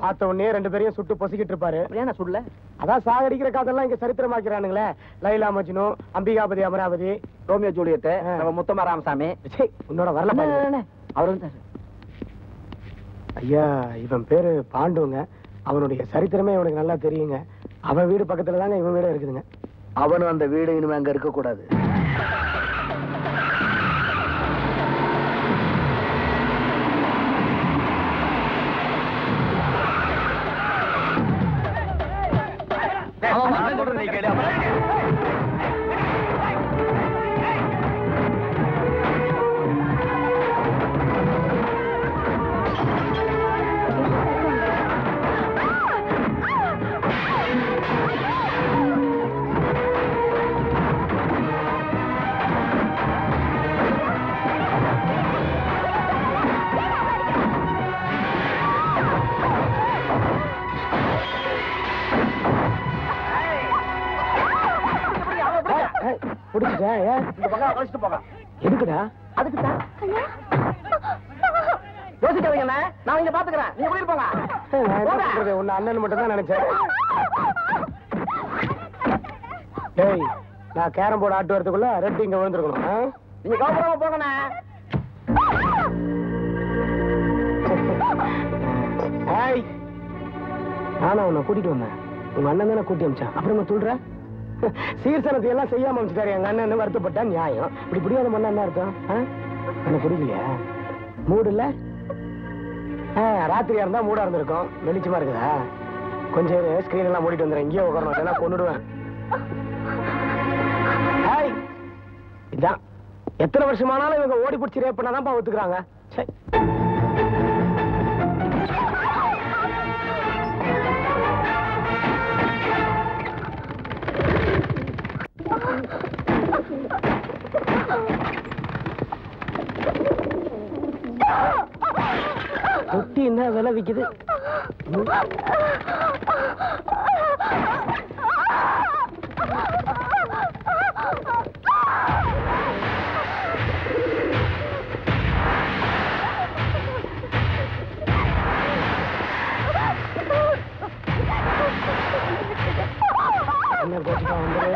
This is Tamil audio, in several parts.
பார்த்த உடனே ரெண்டு பேரையும் சுட்டு பொசிக்கிட்டு இருப்பாரு அப்படியே நான் சொல்லல அதான் சாகடிக்கிற காதெல்லாம் இங்க சரித்திரமாக்கிறானுங்களே லைலா மஜ்னு அம்பிகாபதி அமராவதி ரோமியோ ஜூலியட் ஆ. நம்ம முத்தமா ராமசாமி ச்சே, உன்னோட வரல அண்ணே, பாரு. அண்ணே, அவர் வந்து ஐயா இவன் பேரு பாண்டுங்க அவனுடைய சரித்திரமே இவனுக்கு நல்லா தெரியுங்க அவன் வீடு பக்கத்துல தாங்க இவன் வீடு இருக்குதுங்க அவனும் அந்த வீடு இனிமே அங்க இருக்க கூடாது பிடிச்சிட்டா ஏன் இந்த பக்கம் கழிச்சுட்டு போங்க எதுக்குடா அதுக்கு தான் யோசிக்காதீங்க நான் இங்க பாத்துக்கிறேன் நீங்க போயிட்டு போங்க நான் என்ன சொல்றது உன்னை அண்ணன் மட்டும் தான் நினைச்சேன் டேய் நான் கேரம் போர்டு ஆட்டு வரதுக்குள்ள ரெட் இங்க விழுந்திருக்கணும் ஆ? நீங்க கவலைப்படாம போங்கண்ணே ஏய் நானும் உன்னை கூட்டிட்டு வந்தேன் உங்க அண்ணன் தானே கூட்டி அமிச்சான் அப்புறமா சொல்ற சீர்சனத்தை எல்லாம் செய்யாம அமிச்சிட்டாரு எங்க அண்ணன் வருத்தப்பட்டா நியாயம் இப்படி புரியாத மண்ணா என்ன அர்த்தம் ஆ? எனக்கு புரியலையா மூடு இல்ல ஆ, ராத்திரியா இருந்தா மூடா இருந்திருக்கும் வெளிச்சமா இருக்குதா கொஞ்சம் ஸ்கிரீன் எல்லாம் மூடிட்டு வந்துடுறேன் இங்கேயே உட்காரணும் இல்லைன்னா கொண்டுடுவேன் ஏய், இதான் எத்தனை வருஷமானாலும் இவங்க ஓடி பிடிச்சி ரேப் பண்ணாதான் ஒத்துக்கிறாங்க சே தொட்டி என்ன விலை விக்குது என்ன கோச்சுக்கா வந்துரு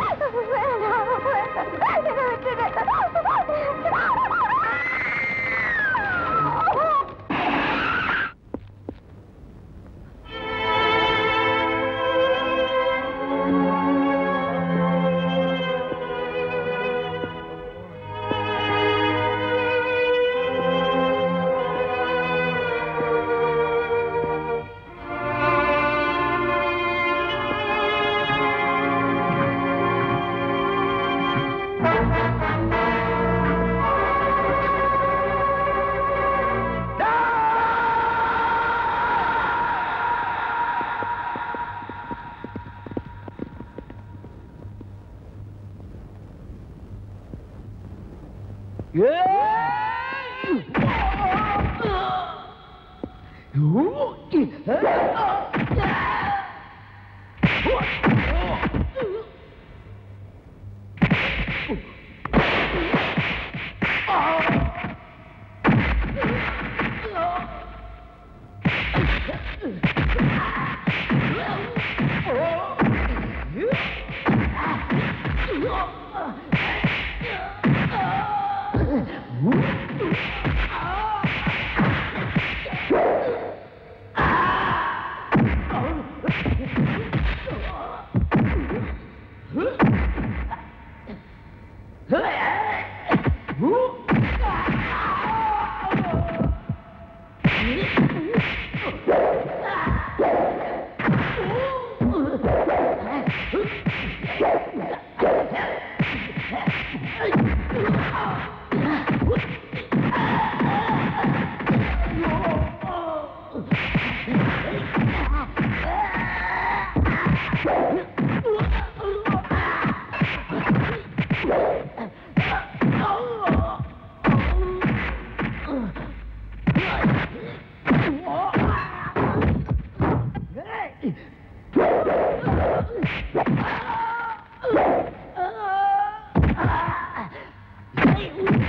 Ah!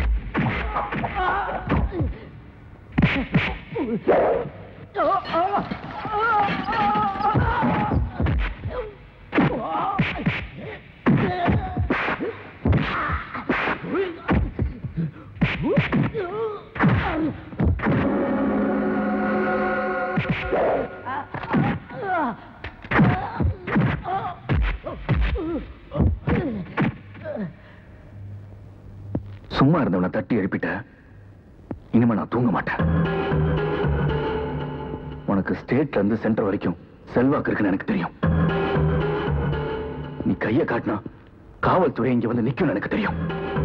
சும்மா இருந்தவனை தட்டி எழுப்பிட்ட இனிமே நான் தூங்க மாட்டேன் உனக்கு ஸ்டேட்ல இருந்து சென்டர் வரைக்கும் செல்வாக்கு இருக்குன்னு எனக்கு தெரியும் நீ கைய காட்டினா காவல்துறை இங்க வந்து நிக்கும்னு எனக்கு தெரியும்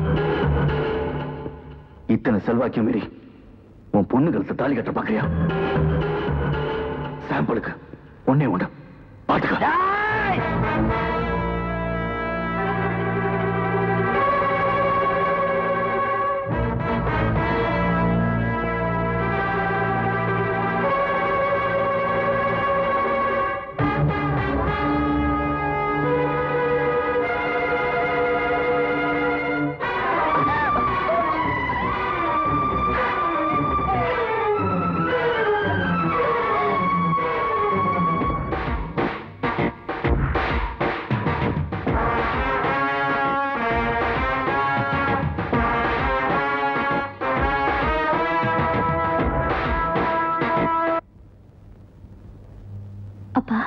இத்தனை செல்வாக்கியம் மீறி உன் பொண்ணு கழுத்தை தாலி கட்ட பாக்குறியா சாம்பிளுக்கு ஒன்னே ஒண்ணு பாத்துக்க அப்பா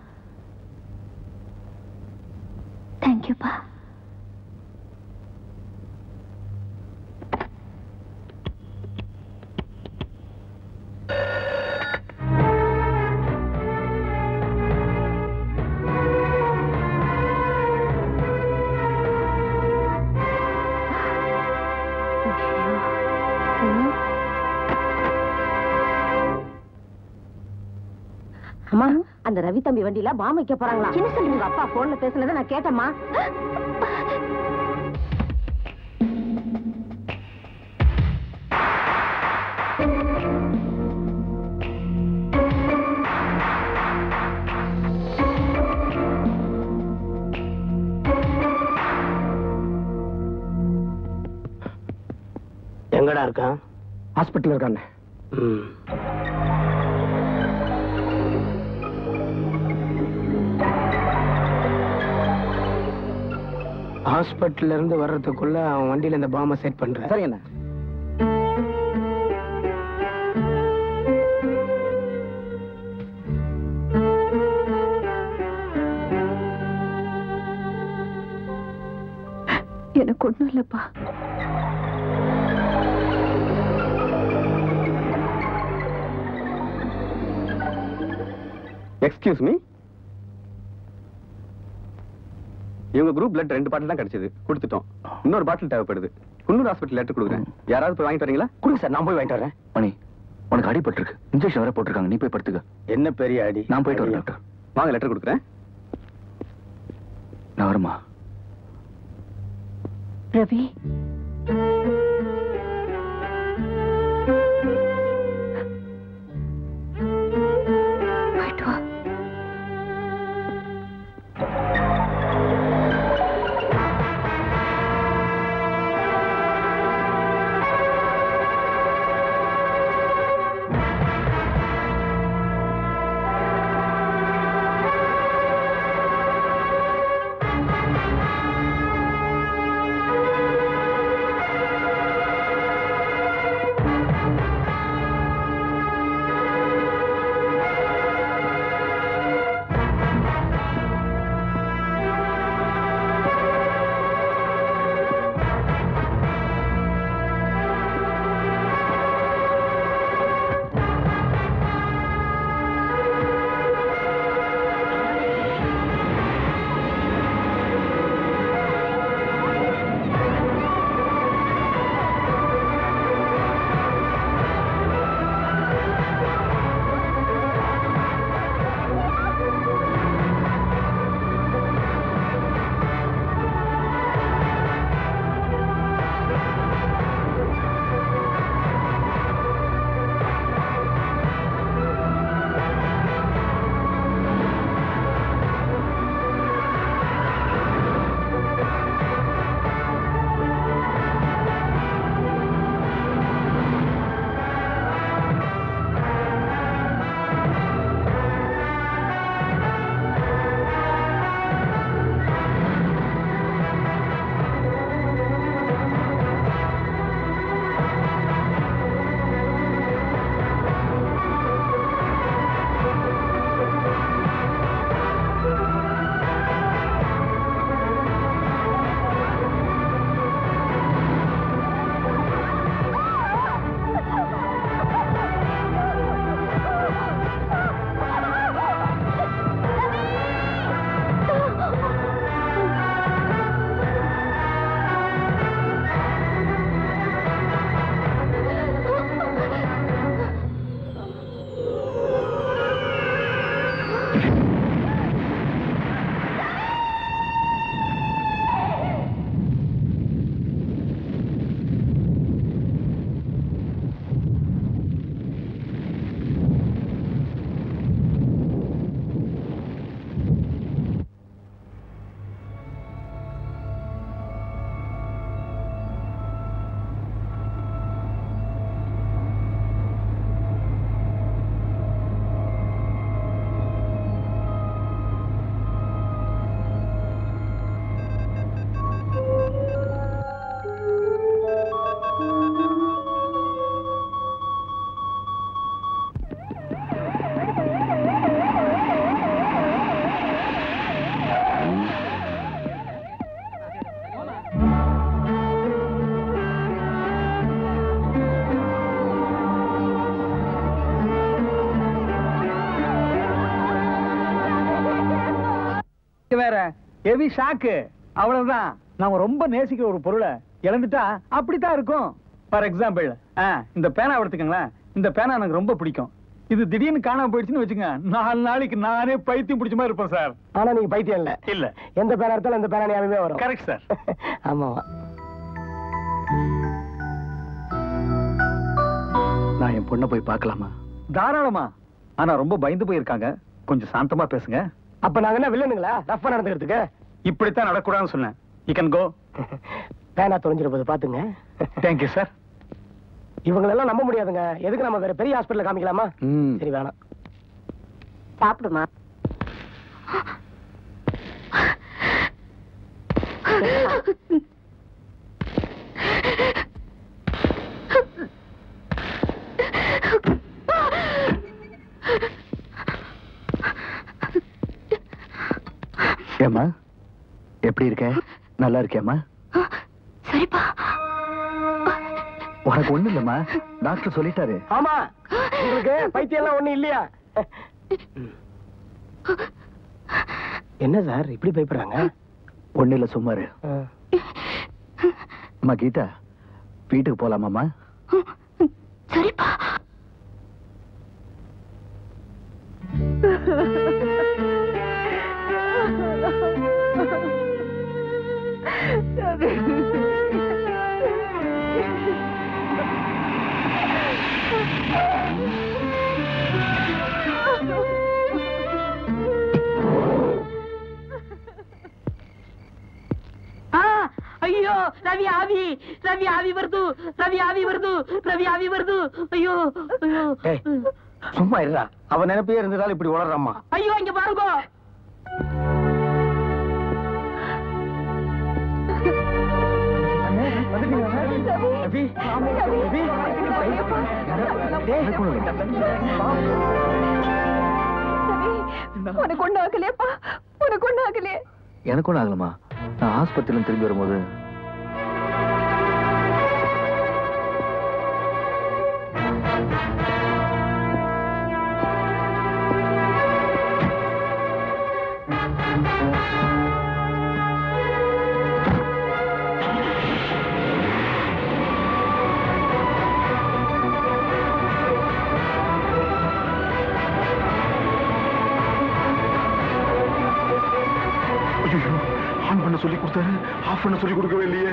தேங்க்யூப்பா அம்மா அந்த ரவி தம்பி வண்டியில பாம் வைக்க போறாங்களா என்ன சொல்லி உங்க அப்பா போன்ல பேசுனதை நான் கேட்டேம்மா எங்கடா இருக்கான் ஹாஸ்பிட்டல் இருக்கானே ம். ஹாஸ்பிட்டல்ல இருந்து வர்றதுக்குள்ள அவன் வண்டியில இந்த பாம்பை செட் பண்றேன் சரிங்கண்ணா எனக்கு ஒண்ணும் இல்லப்பா எக்ஸ்கியூஸ் மீ இவங்க குரூப் பிளட் ரெண்டு பாட்டில் தான் கிடைச்சது கொடுத்துட்டோம் இன்னொரு பாட்டில் தேவைப்படுது குன்னூர் ஹாஸ்பிட்டல் லெட்டர் கொடுக்குறேன் யாராவது போய் வாங்கிட்டு வரீங்களா கொடுங்க சார் நான் போய் வாங்கிட்டு வரேன் மணி உனக்கு அடிபட்டிருக்கு இன்ஜெக்ஷன் வேற போட்டிருக்காங்க நீ போய் படுத்துக்க என்ன பெரிய அடி நான் போயிட்டு வரேன் டாக்டர் வாங்க லெட்டர் கொடுக்குறேன் நான் வரமா ரவி போயிட்டு வா ஆ ஹெவி ஷாக்கு அவ்வளவுதான் நாம ரொம்ப நேசிக்கிற ஒரு பொருளை இழந்துட்டா அப்படித்தான் இருக்கும் ஃபார் எக்ஸாம்பிள் இந்த பேனா எடுத்துக்கங்களேன் இந்த பேனா எனக்கு ரொம்ப பிடிக்கும் இது திடீர்னு காணாம போயிடுச்சுன்னு வச்சுங்க நாலு நாளைக்கு நானே பைத்தியம் பிடிச்ச மாதிரி இருப்பேன் சார் ஆனா நீங்க பைத்தியம் இல்ல இல்ல எந்த பேனா எடுத்தாலும் அந்த பேனா ஞாபகமே வரும் கரெக்ட் சார் ஆமாவா நான் என் பொண்ணை போய் பார்க்கலாமா தாராளமா ஆனா ரொம்ப பயந்து போயிருக்காங்க கொஞ்சம் சாந்தமா பேசுங்க அப்ப நாங்க என்ன வில்லனுங்களா ரஃபா நடந்துக்கிறதுக்கு இப்படித்தான் நடக்கூடாதுன்னு சொன்னேன் யூ கேன் கோ பேனா தொலைஞ்சிட போது பாத்துங்க தேங்க்யூ சார் இவங்களெல்லாம் நம்ப முடியாதுங்க எதுக்கு நம்ம வேற பெரிய ஹாஸ்பிடல்ல காமிக்கலாமா ம் சரி வேணாம் சாப்பிடுமா ஏம்மா எப்படி இருக்க நல்லா இருக்கியாம்மா சரிப்பா உனக்கு ஒண்ணு இல்லம்மா டாக்டர் சொல்லிட்டாரு ஆமா உங்களுக்கு பைத்தியம் எல்லாம் ஒண்ணு இல்லையா என்ன சார் இப்படி பயப்படுறாங்க ஒண்ணு இல்ல சும்மாரு அம்மா கீதா வீட்டுக்கு போலாமாம்மா சரிப்பா ಅಯ್ಯೋ ರವಿ ಆವಿ ರವಿ ಆವಿ ಬರ್ದು ರವಿ ಆವಿ ಬರ್ದು ರವಿ ಆವಿ ಬರ್ದು ಅಯ್ಯೋ ಅಯ್ಯೋ ஏய், சும்மா இருடா அவன் நினைப்பே இருந்ததால இப்படி உளறாமா ಅಯ್ಯೋ ಹಿಂಗೆ ಬಾರುಗೋ உனக்கு ஒண்ணு ஆகலையப்பா உனக்கு ஒண்ணு ஆகலையே எனக்கு ஒன்றும் ஆகலம்மா நான் ஆஸ்பத்திரியில திரும்பி வரும்போது ஆன் பண்ண சொல்லி கொடுத்தாரு ஆஃப் பண்ண சொல்லி கொடுக்கவே இல்லையே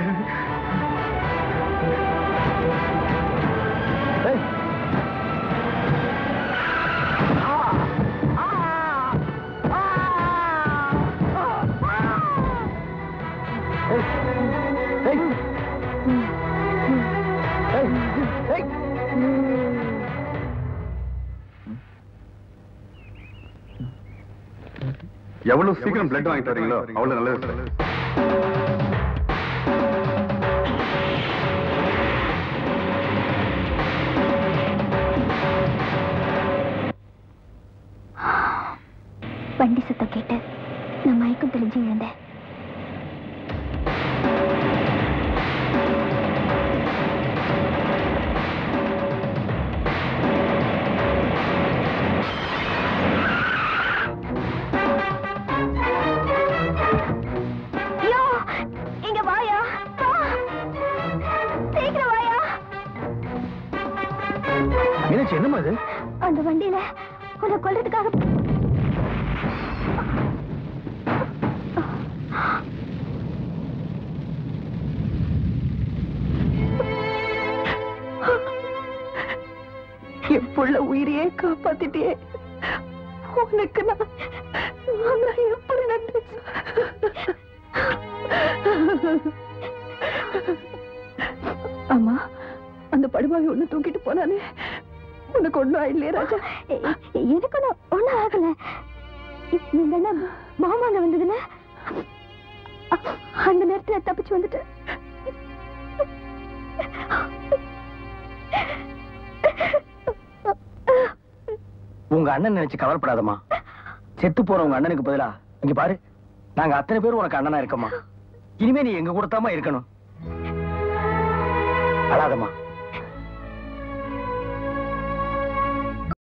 எவ்வளவு சீக்கிரம் பிளட் வாங்கிட்டு வரீங்களோ அவ்வளவு நல்லது வண்டி சத்தம் கேட்டு நான் மயக்கம் தெளிஞ்சு விழுந்தேன் ஐயோ, இங்க வாயா வா. சீக்கிரம் வாயா மீனாட்சி என்னம்மா இது அந்த வண்டியில உன்னை கொல்றதுக்காக என் புள்ள உயிரையே காப்பாத்திட்டியே உனக்கு நான் நான் எப்படி நன்றி சொல்ல- அம்மா அந்த படுபாவி ஒண்ணு தூக்கிட்டு போனானே உனக்கு ஒண்ணும் இல்லையா ராஜா எனக்கு ஒண்ணும் ஒண்ணும் ஆகல எங்க அண்ணா மாமாங்க வந்ததுல அ- அந்த நேரத்துல தப்பிச்சு வந்துட்டேன் உங்க அண்ணன் நினைச்சு கவலைப்படாதம்மா செத்து போற உங்க அண்ணனுக்கு பதிலா இங்க பாரு நாங்க அத்தனை பேரும் உனக்கு அண்ணனா இருக்கோமா இனிமே நீ எங்க கூடத்தாம்மா இருக்கணும் அழாதம்மா